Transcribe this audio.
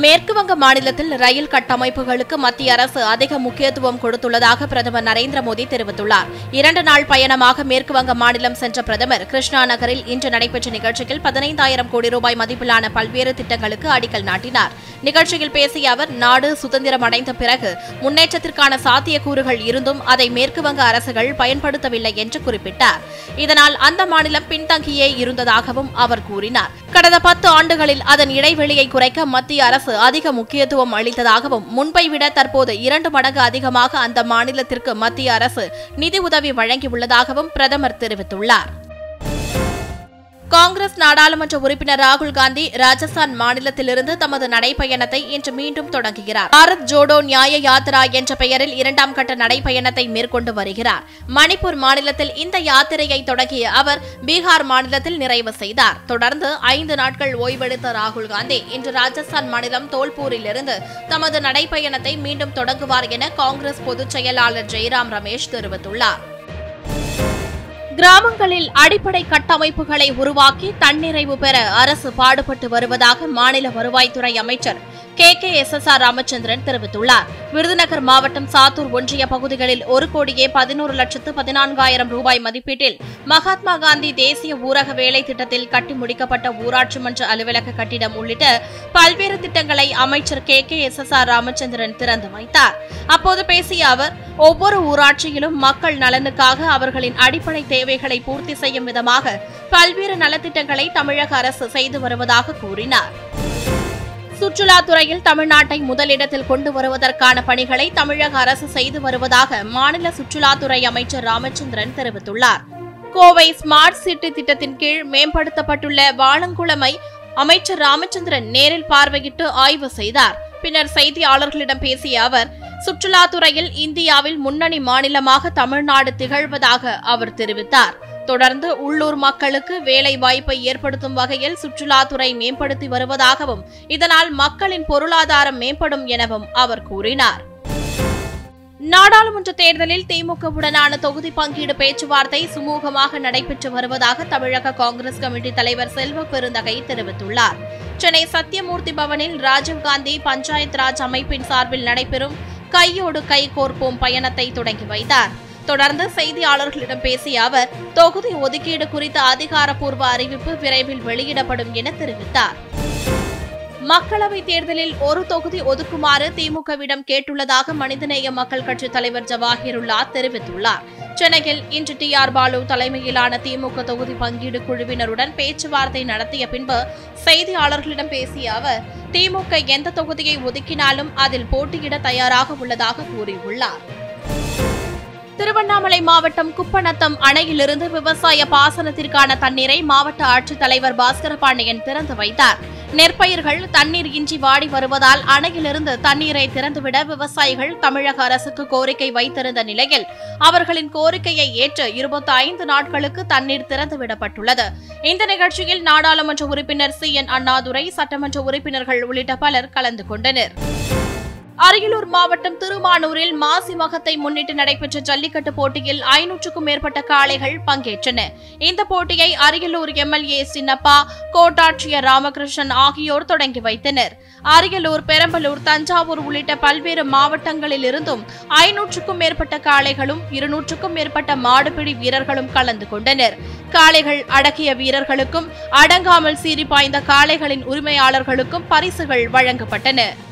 மேற்கு வங்க மாநிலத்தில் ரயில் கட்டமைப்புகளுக்கு மத்திய அரசு அதிக முக்கியத்துவம் கொடுத்துள்ளதாக பிரதமர் நரேந்திர மோடி தெரிவித்துள்ளார் இரண்டு நாள் பயணமாக மேற்கு வங்க மாநிலம் சென்ற பிரதமர் கிருஷ்ணா நகரில் இன்று நடைபெற்ற நிகழ்ச்சியில் பதினைந்தாயிரம் கோடி ரூபாய் மதிப்பிலான பல்வேறு திட்டங்களுக்கு அடிக்கல் நாட்டினார் நிகழ்ச்சியில் பேசிய அவர் நாடு சுதந்திரம் அடைந்த பிறகு முன்னேற்றத்திற்கான சாத்தியக்கூறுகள் இருந்தும் அதை மேற்கு வங்க அரசுகள் பயன்படுத்தவில்லை என்று குறிப்பிட்டார் இதனால் அந்த மாநிலம் பின்தங்கியே இருந்ததாகவும் அவர் கூறினார் கடந்த பத்து ஆண்டுகளில் அதன் இடைவெளியை குறைக்க மத்திய அரசு அதிக முக்கியத்துவம் அளித்ததாகவும் முன்பை விட தற்போது இரண்டு மடங்கு அதிகமாக அந்த மாநிலத்திற்கு மத்திய அரசு நிதி உதவி வழங்கியுள்ளதாகவும் பிரதமர் தெரிவித்துள்ளார் காங்கிரஸ் நாடாளுமன்ற உறுப்பினர் ராகுல் காந்தி ராஜஸ்தான் மாநிலத்திலிருந்து தமது நடைப்பயணத்தை இன்று மீண்டும் தொடங்குகிறார் பாரத் ஜோடோ நியாய யாத்ரா என்ற பெயரில் இரண்டாம் கட்ட நடைப்பயணத்தை மேற்கொண்டு வருகிறார் மணிப்பூர் மாநிலத்தில் இந்த யாத்திரையை தொடங்கிய அவர் பீகார் மாநிலத்தில் நிறைவு செய்தார் தொடர்ந்து ஐந்து நாட்கள் ஓய்வெடுத்த ராகுல் காந்தி இன்று ராஜஸ்தான் மாநிலம் தோல்பூரிலிருந்து தமது நடைப்பயணத்தை மீண்டும் தொடங்குவார் என காங்கிரஸ் பொதுச் செயலாளர் ஜெய்ராம் ரமேஷ் தெரிவித்துள்ளார் கிராமங்களில் அடிப்படை கட்டமைப்புகளை உருவாக்கி தன்னிறைவு பெற அரசு பாடுபட்டு வருவதாக மாநில வருவாய்த்துறை அமைச்சர் K K S S R Ramachandran தெரிவித்துள்ளார் விருதுநகர் மாவட்டம் சாத்தூர் ஒன்றிய பகுதிகளில் ஒரு கோடியே பதினோரு லட்சத்து பதினான்காயிரம் ரூபாய் மதிப்பீட்டில் மகாத்மா காந்தி தேசிய ஊரக வேலை திட்டத்தில் கட்டி முடிக்கப்பட்ட ஊராட்சி மன்ற அலுவலக கட்டிடம் உள்ளிட்ட பல்வேறு திட்டங்களை அமைச்சர் K K S S R Ramachandran திறந்து வைத்தார் அப்போது பேசிய அவர் ஒவ்வொரு ஊராட்சியிலும் மக்கள் நலனுக்காக அவர்களின் அடிப்படை தேவைகளை பூர்த்தி செய்யும் விதமாக பல்வேறு நலத்திட்டங்களை தமிழக அரசு செய்து வருவதாக கூறினார் சுற்றுலாத்துறையில் தமிழ்நாட்டை முதலிடத்தில் கொண்டு வருவதற்கான பணிகளை தமிழக அரசு செய்து வருவதாக மாநில சுற்றுலாத்துறை அமைச்சர் ராமச்சந்திரன் தெரிவித்துள்ளார் கோவை ஸ்மார்ட் சிட்டி திட்டத்தின் கீழ் மேம்படுத்தப்பட்டுள்ள வாழங்குளமை அமைச்சர் ராமச்சந்திரன் நேரில் பார்வையிட்டு ஆய்வு செய்தார் பின்னர் செய்தியாளர்களிடம் பேசிய அவர் சுற்றுலாத்துறையில் இந்தியாவில் முன்னணி மாநிலமாக தமிழ்நாடு திகழ்வதாக அவர் தெரிவித்தார் தொடர்ந்து உள்ளூர் மக்களுக்கு வேலை வாய்ப்பை ஏற்படுத்தும் வகையில் சுற்றுலாத்துறை மேம்படுத்தி வருவதாகவும் இதனால் மக்களின் பொருளாதாரம் மேம்படும் எனவும் அவர் கூறினார் நாடாளுமன்ற தேர்தலில் திமுகவுடனான தொகுதி பங்கீடு பேச்சுவார்த்தை சுமூகமாக நடைபெற்று வருவதாக தமிழக காங்கிரஸ் கமிட்டி தலைவர் செல்வ பெருந்தகை தெரிவித்துள்ளார் சென்னை சத்தியமூர்த்தி பவனில் ராஜீவ்காந்தி பஞ்சாயத் ராஜ் அமைப்பின் சார்பில் நடைபெறும் கையோடு கை கோர்ப்போம் பயணத்தை தொடங்கி வைத்தார் தொடர்ந்து செய்தியாளர்களிடம் பேசிய அவர் தொகுதி ஒதுக்கீடு குறித்த அதிகாரப்பூர்வ அறிவிப்பு விரைவில் வெளியிடப்படும் என தெரிவித்தார் மக்களவைத் தேர்தலில் ஒரு தொகுதி ஒதுக்குமாறு திமுகவிடம் கேட்டுள்ளதாக மனிதநேய மக்கள் கட்சித் தலைவர் ஜவாஹிருல்லா தெரிவித்துள்ளார் சென்னையில் இன்று டி ஆர் பாலு தலைமையிலான திமுக தொகுதி பங்கீடு குழுவினருடன் பேச்சுவார்த்தை நடத்திய பின்பு செய்தியாளர்களிடம் பேசிய அவர் திமுக எந்த தொகுதியை ஒதுக்கினாலும் அதில் போட்டியிட தயாராக உள்ளதாக கூறியுள்ளார் திருவண்ணாமலை மாவட்டம் குப்பநத்தம் அணையிலிருந்து விவசாய பாசனத்திற்கான தண்ணீரை மாவட்ட ஆட்சித்தலைவர் பாஸ்கர பாண்டியன் திறந்து வைத்தார் நெற்பயிர்கள் தண்ணீர் இன்றி வாடி வருவதால் அணையிலிருந்து தண்ணீரை திறந்துவிட விவசாயிகள் தமிழக அரசுக்கு கோரிக்கை வைத்திருந்த நிலையில் அவர்களின் கோரிக்கையை ஏற்று இருபத்தி ஐந்து நாட்களுக்கு தண்ணீர் திறந்துவிடப்பட்டுள்ளது இந்த நிகழ்ச்சியில் நாடாளுமன்ற உறுப்பினர் சி என் அண்ணாதுரை சட்டமன்ற உறுப்பினர்கள் உள்ளிட்ட பலர் கலந்து கொண்டனர் அரியலூர் மாவட்டம் திருமானூரில் மாசி மகத்தை முன்னிட்டு நடைபெற்ற ஜல்லிக்கட்டு போட்டியில் ஐநூற்றுக்கும் மேற்பட்ட காளைகள் பங்கேற்றன இந்த போட்டியை அரியலூர் எம்எல்ஏ சின்னப்பா கோட்டாட்சியர் ராமகிருஷ்ணன் ஆகியோர் தொடங்கி வைத்தனர் அரியலூர் பெரம்பலூர் தஞ்சாவூர் உள்ளிட்ட பல்வேறு மாவட்டங்களில் இருந்தும் ஐநூற்றுக்கும் மேற்பட்ட காளைகளும் இருநூற்றுக்கும் மேற்பட்ட மாடுபிடி வீரர்களும் கலந்து கொண்டனர் காளைகள் அடக்கிய வீரர்களுக்கும் அடங்காமல் சீறி பாய்ந்த காளைகளின் உரிமையாளர்களுக்கும் பரிசுகள் வழங்கப்பட்டன